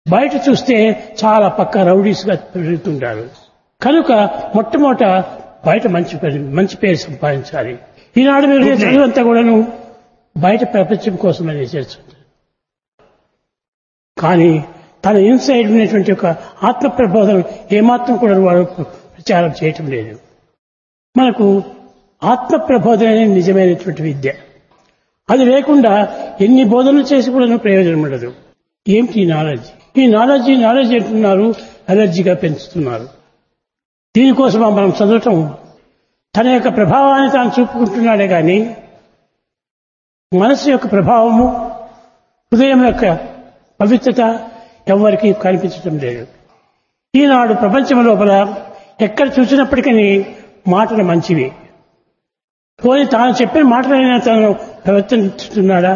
బయట చూస్తే చాలా పక్క రౌడీస్గా పెరుగుతుంటారు కనుక మొట్టమొదట బయట మంచి పేరు మంచి పేరు సంపాదించాలి ఈనాడు మీరు చదువంతా కూడాను బయట ప్రపంచం కోసమని చేస్తుంది కానీ తన ఇన్సైడ్ ఉన్నటువంటి ఒక ఆత్మ ప్రబోధం ఏమాత్రం కూడా వాడు ప్రచారం చేయటం లేదు మనకు ఆత్మ ప్రబోధన అనేది నిజమైనటువంటి విద్య అది లేకుండా ఎన్ని బోధనలు చేసి కూడా ప్రయోజనం ఉండదు ఏమిటి ఈ నాలెడ్జ్ ఈ నాలెడ్జ్ నాలెడ్జ్ అంటున్నారు అలర్జీగా పెంచుతున్నారు దీనికోసం మనం చదవటం తన యొక్క ప్రభావాన్ని తాను చూపుకుంటున్నాడే కానీ మనసు యొక్క ప్రభావము హృదయం యొక్క పవిత్రత ఎవరికి కనిపించటం లేదు ఈనాడు ప్రపంచం లోపల ఎక్కడ చూసినప్పటికీ మాటలు మంచివి పోనీ తాను చెప్పిన మాటలైనా తను ప్రవర్తిస్తున్నాడా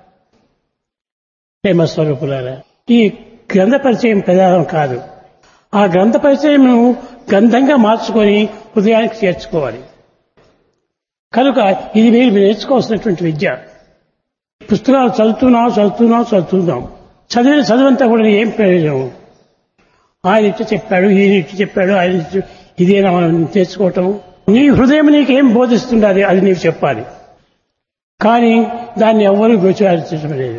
ప్రేమ స్వరూపులారా ఈ గ్రంథ పరిచయం ప్రధానం కాదు ఆ గ్రంథ పరిచయం గ్రంథంగా మార్చుకొని హృదయానికి చేర్చుకోవాలి కనుక ఇది మీరు నేర్చుకోవాల్సినటువంటి విద్య పుస్తకాలు చదువుతున్నాం చదువుతున్నాం చదువుతున్నాం చదివిన చదువంతా కూడా ఏం ప్రయోజనం ఆయన ఇట్టు చెప్పాడు ఈయన ఇట్టు చెప్పాడు ఆయన ఇటు ఇదేనా మనం తెచ్చుకోవటం నీ హృదయం నీకేం బోధిస్తుండాలి అది నీకు చెప్పాలి కానీ దాన్ని ఎవ్వరూ గోచారించడం లేదు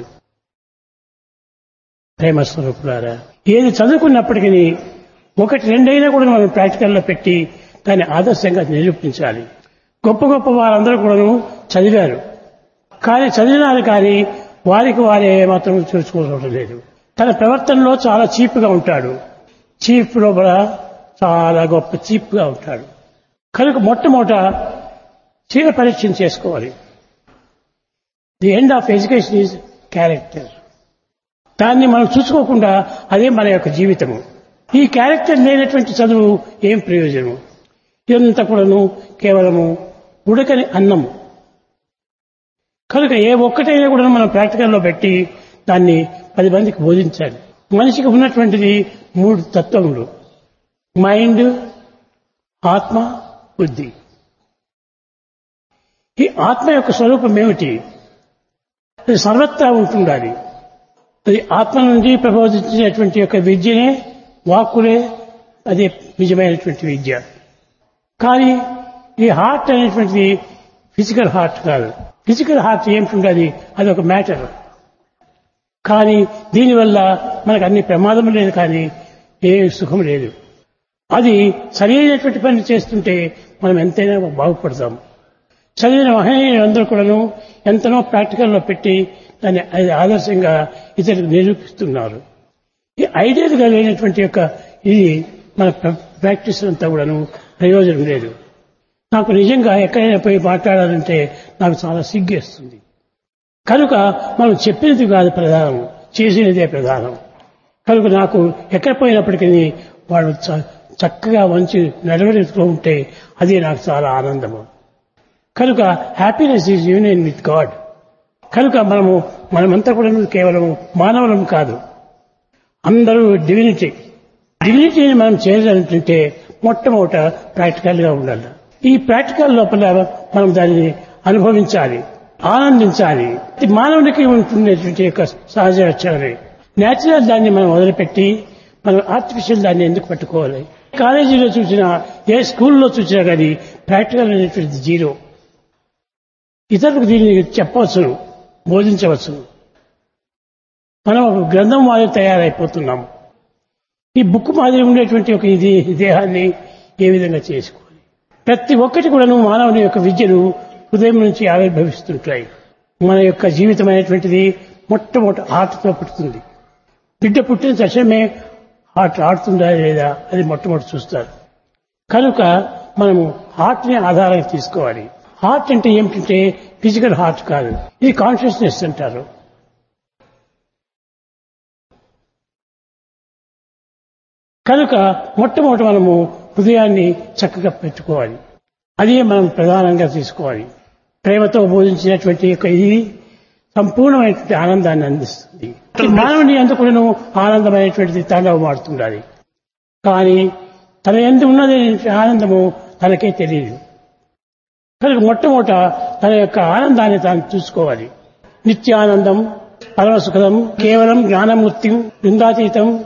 ప్రేమ స్వరూపులారా ఏది చదువుకున్నప్పటికీ ఒకటి రెండైనా కూడా మనం ప్రాక్టికల్లో పెట్టి దాన్ని ఆదర్శంగా నిరూపించాలి గొప్ప గొప్ప వారందరూ కూడాను చదివారు కానీ చదివినారు కానీ వారికి వారే మాత్రం చూసుకోవడం లేదు తన ప్రవర్తనలో చాలా చీప్గా ఉంటాడు చీప్ లోపల చాలా గొప్ప చీప్గా ఉంటాడు కనుక మొట్టమొదట చీర పరీక్ష చేసుకోవాలి the end of education is character దాన్ని మనం చూసుకోకుండా అదే మన యొక్క జీవితము ఈ క్యారెక్టర్ లేనటువంటి చదువు ఏం ప్రయోజనము ఇదంతా కూడాను కేవలము ఉడకని అన్నము కనుక ఏ ఒక్కటైనా కూడా మనం ప్రాక్టికల్లో పెట్టి దాన్ని పది మందికి బోధించాలి మనిషికి ఉన్నటువంటిది మూడు తత్వములు మైండ్ ఆత్మ బుద్ధి ఈ ఆత్మ యొక్క స్వరూపం ఏమిటి అది సర్వత్రా ఉంటుండాలి అది ఆత్మ నుండి ప్రబోధించినటువంటి యొక్క విద్యనే వాక్కులే అదే నిజమైనటువంటి విద్య కానీ ఈ హార్ట్ అనేటువంటిది ఫిజికల్ హార్ట్ కాదు ఫిజికల్ హార్ట్ ఏమిటి అది ఒక మ్యాటర్ కానీ దీనివల్ల మనకు అన్ని ప్రమాదం లేదు కానీ ఏ సుఖం లేదు అది సరైనటువంటి పని చేస్తుంటే మనం ఎంతైనా బాగుపడతాం చదివిన మహనీయులందరూ కూడాను ఎంతనో ప్రాక్టికల్లో పెట్టి దాన్ని అది ఆదర్శంగా ఇతరులకు నిరూపిస్తున్నారు ఈ ఐడియల్గా లేనటువంటి యొక్క ఇది మన ప్రాక్టీస్ అంతా కూడాను ప్రయోజనం లేదు నాకు నిజంగా ఎక్కడైనా పోయి మాట్లాడాలంటే నాకు చాలా సిగ్గేస్తుంది కనుక మనం చెప్పినది కాదు ప్రధానం చేసినదే ప్రధానం కనుక నాకు ఎక్కడ పోయినప్పటికీ వాళ్ళు చక్కగా మంచి నడవడితో ఉంటే అది నాకు చాలా ఆనందము కనుక happiness is union with God కనుక మనము మనమంతా కూడా కేవలం మానవులం కాదు అందరూ డివినిటీ డివినిటీని మనం చేయాలంటే మొట్టమొదట ప్రాక్టికల్గా ఉండాలి ఈ ప్రాక్టికల్ లోపల మనం దానిని అనుభవించాలి ఆనందించాలి మానవునికి ఉంటున్నటువంటి యొక్క సహజ లక్షణమే నేచురల్ దాన్ని మనం వదిలిపెట్టి మనం ఆర్టిఫిషియల్ దాన్ని ఎందుకు పట్టుకోవాలి కాలేజీలో చూసినా ఏ స్కూల్లో చూసినా కానీ ప్రాక్టికల్ అనేటువంటిది జీరో ఇతరులకు దీన్ని చెప్పవచ్చును బోధించవచ్చును మనం ఒక గ్రంథం మాదిరి తయారైపోతున్నాము ఈ బుక్ మాదిరి ఉండేటువంటి ఒక ఇది దేహాన్ని ఏ విధంగా చేసుకోవాలి ప్రతి ఒక్కటి కూడాను మానవుని యొక్క విద్యను హృదయం నుంచి ఆవిర్భవిస్తుంటాయి మన యొక్క జీవితం అనేటువంటిది మొట్టమొదటి ఆటతో పుట్టుతుంది బిడ్డ పుట్టిన తక్షణమే హార్ట్ ఆడుతుందా లేదా అది మొట్టమొదటి చూస్తారు కనుక మనము హార్ట్ని ఆధారంగా తీసుకోవాలి హార్ట్ అంటే ఏమిటంటే ఫిజికల్ హార్ట్ కాదు ఇది కాన్షియస్నెస్ అంటారు కనుక మొట్టమొదటి మనము హృదయాన్ని చక్కగా పెట్టుకోవాలి అదే మనం ప్రధానంగా తీసుకోవాలి ప్రేమతో బోధించినటువంటి యొక్క ఇది సంపూర్ణమైనటువంటి ఆనందాన్ని అందిస్తుంది మానవుని ఎందుకు ఆనందమైనటువంటిది తాండవ మాడుతుండాలి కానీ తన ఎందు ఉన్నది ఆనందము తనకే తెలియదు కనుక మొట్టమొదట తన యొక్క ఆనందాన్ని తాను చూసుకోవాలి నిత్యానందం పరమసుఖదం కేవలం జ్ఞానమూర్తి బృందాతీతం